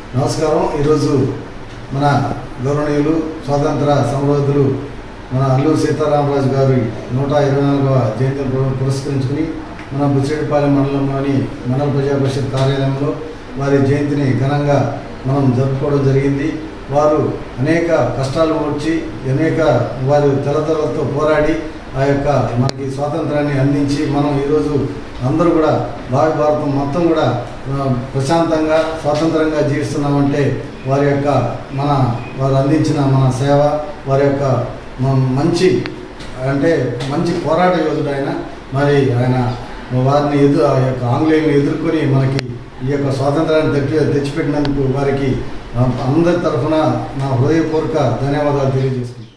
నమస్కారం ఈరోజు మన గౌరవనీయులు స్వాతంత్ర సమరోధులు మన అల్లూరు సీతారామరాజు గారి నూట ఇరవై నాలుగవ జయంతిని పుర- పురస్కరించుకుని మన బుచ్చిరెడ్డిపాలెం మండలంలోని మండల ప్రజా పరిషత్ కార్యాలయంలో వారి జయంతిని ఘనంగా మనం జరుపుకోవడం జరిగింది వారు అనేక కష్టాలు వచ్చి అనేక వారు తెలతలతో పోరాడి ఆ యొక్క మనకి స్వాతంత్రాన్ని అందించి మనం ఈరోజు అందరూ కూడా భావి భారతం మొత్తం కూడా ఆ, ప్రశాంతంగా స్వాతంత్రంగా జీవిస్తున్నామంటే వారి యొక్క మన వారు అందించిన మన సేవ వారి యొక్క మ- మంచి అంటే మంచి పోరాట యోధుడు ఆయన మరి ఆయన వారిని ఎదు ఆ యొక్క ఆంగ్లేయులను ఎదుర్కొని మనకి ఈ యొక్క స్వాతంత్రాన్ని తెచ్చి తెచ్చిపెట్టినందుకు వారికి ఆ, అందరి తరఫున నా హృదయపూర్వక ధన్యవాదాలు తెలియజేస్తున్నాను